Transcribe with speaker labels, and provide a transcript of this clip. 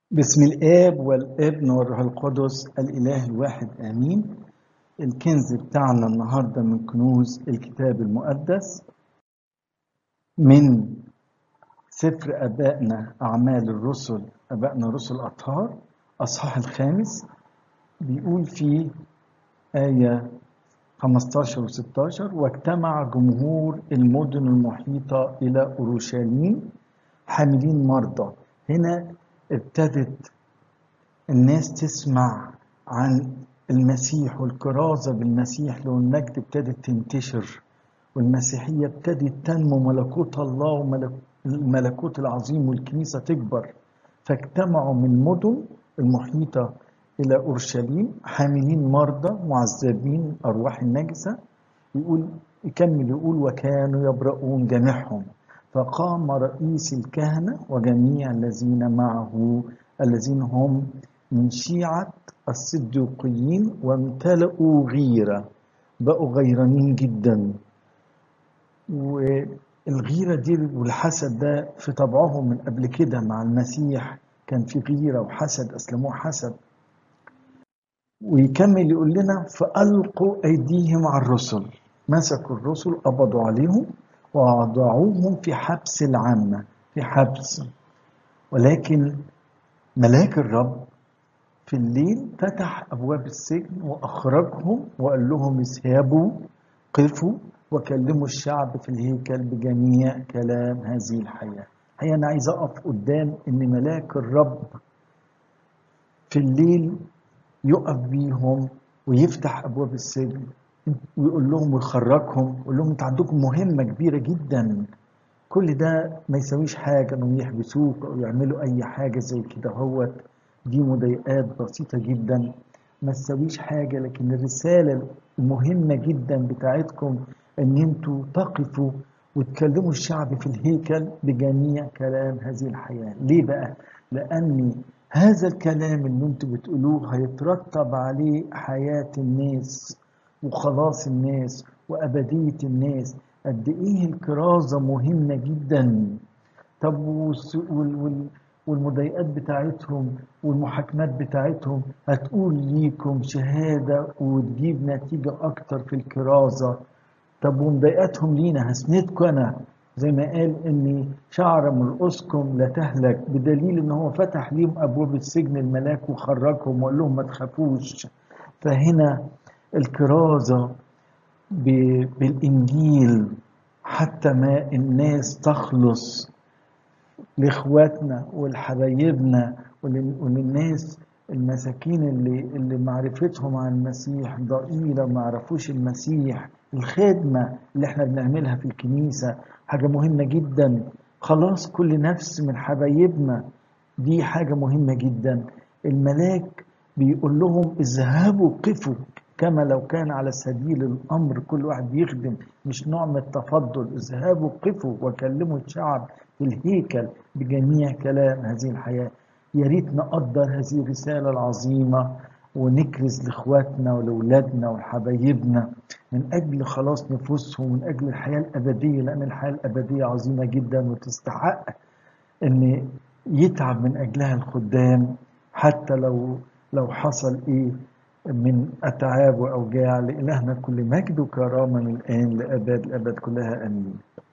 Speaker 1: بسم الآب والابن والروح القدس الإله الواحد آمين الكنز بتاعنا النهاردة من كنوز الكتاب المقدس من سفر أبائنا أعمال الرسل أبائنا رسل أطهار أصحاح الخامس بيقول فيه آية 15 و 16 واجتمع جمهور المدن المحيطة إلى أورشليم حاملين مرضى هنا ابتدت الناس تسمع عن المسيح والكرازة بالمسيح لو المجد ابتدت تنتشر والمسيحية ابتدت تنمو ملكوت الله والملكوت العظيم والكنيسة تكبر فاجتمعوا من المدن المحيطة إلى أورشليم حاملين مرضى معذبين أرواح النجسة يقول يكمل يقول وكانوا يبرؤون جميعهم فقام رئيس الكهنة وجميع الذين معه الذين هم من شيعة الصديقيين وامتلئوا غيرة بقوا غيرانين جدا والغيرة دي والحسد ده في طبعهم من قبل كده مع المسيح كان في غيرة وحسد أسلموه حسد ويكمل يقول لنا فألقوا أيديهم على الرسل مسكوا الرسل قبضوا عليهم ووضعوهم في حبس العامة في حبس ولكن ملاك الرب في الليل فتح أبواب السجن وأخرجهم وقال لهم اذهبوا قفوا وكلموا الشعب في الهيكل بجميع كلام هذه الحياة هي أنا عايز أقف قدام إن ملاك الرب في الليل يقف بيهم ويفتح أبواب السجن ويقول لهم ويخرجهم ويقول لهم انتوا عندكم مهمة كبيرة جدا كل ده ما يسويش حاجة انهم يحبسوك او يعملوا اي حاجة زي كده هوت دي مضايقات بسيطة جدا ما تسويش حاجة لكن الرسالة المهمة جدا بتاعتكم ان انتوا تقفوا وتكلموا الشعب في الهيكل بجميع كلام هذه الحياة ليه بقى؟ لأن هذا الكلام اللي انتوا بتقولوه هيترتب عليه حياة الناس وخلاص الناس وأبدية الناس قد إيه الكرازة مهمة جدا طب والمضايقات بتاعتهم والمحاكمات بتاعتهم هتقول ليكم شهادة وتجيب نتيجة أكتر في الكرازة طب ومضايقاتهم لينا هسندكم أنا زي ما قال إن شعر من رؤوسكم لا تهلك بدليل إن هو فتح ليهم أبواب السجن الملاك وخرجهم وقال لهم ما تخافوش فهنا الكرازة بالإنجيل حتى ما الناس تخلص لإخواتنا ولحبايبنا وللناس المساكين اللي اللي معرفتهم عن المسيح ضئيلة ما عرفوش المسيح الخدمة اللي احنا بنعملها في الكنيسة حاجة مهمة جدا خلاص كل نفس من حبايبنا دي حاجة مهمة جدا الملاك بيقول لهم اذهبوا قفوا كما لو كان على سبيل الامر كل واحد بيخدم مش نوع من التفضل اذهبوا قفوا وكلموا الشعب في الهيكل بجميع كلام هذه الحياه يا ريت نقدر هذه الرساله العظيمه ونكرز لاخواتنا ولاولادنا وحبايبنا من اجل خلاص نفوسهم من اجل الحياه الابديه لان الحياه الابديه عظيمه جدا وتستحق ان يتعب من اجلها الخدام حتى لو لو حصل ايه من أتعاب وأوجاع لإلهنا كل مجد وكرامة من الآن لأبد الأبد كلها آمين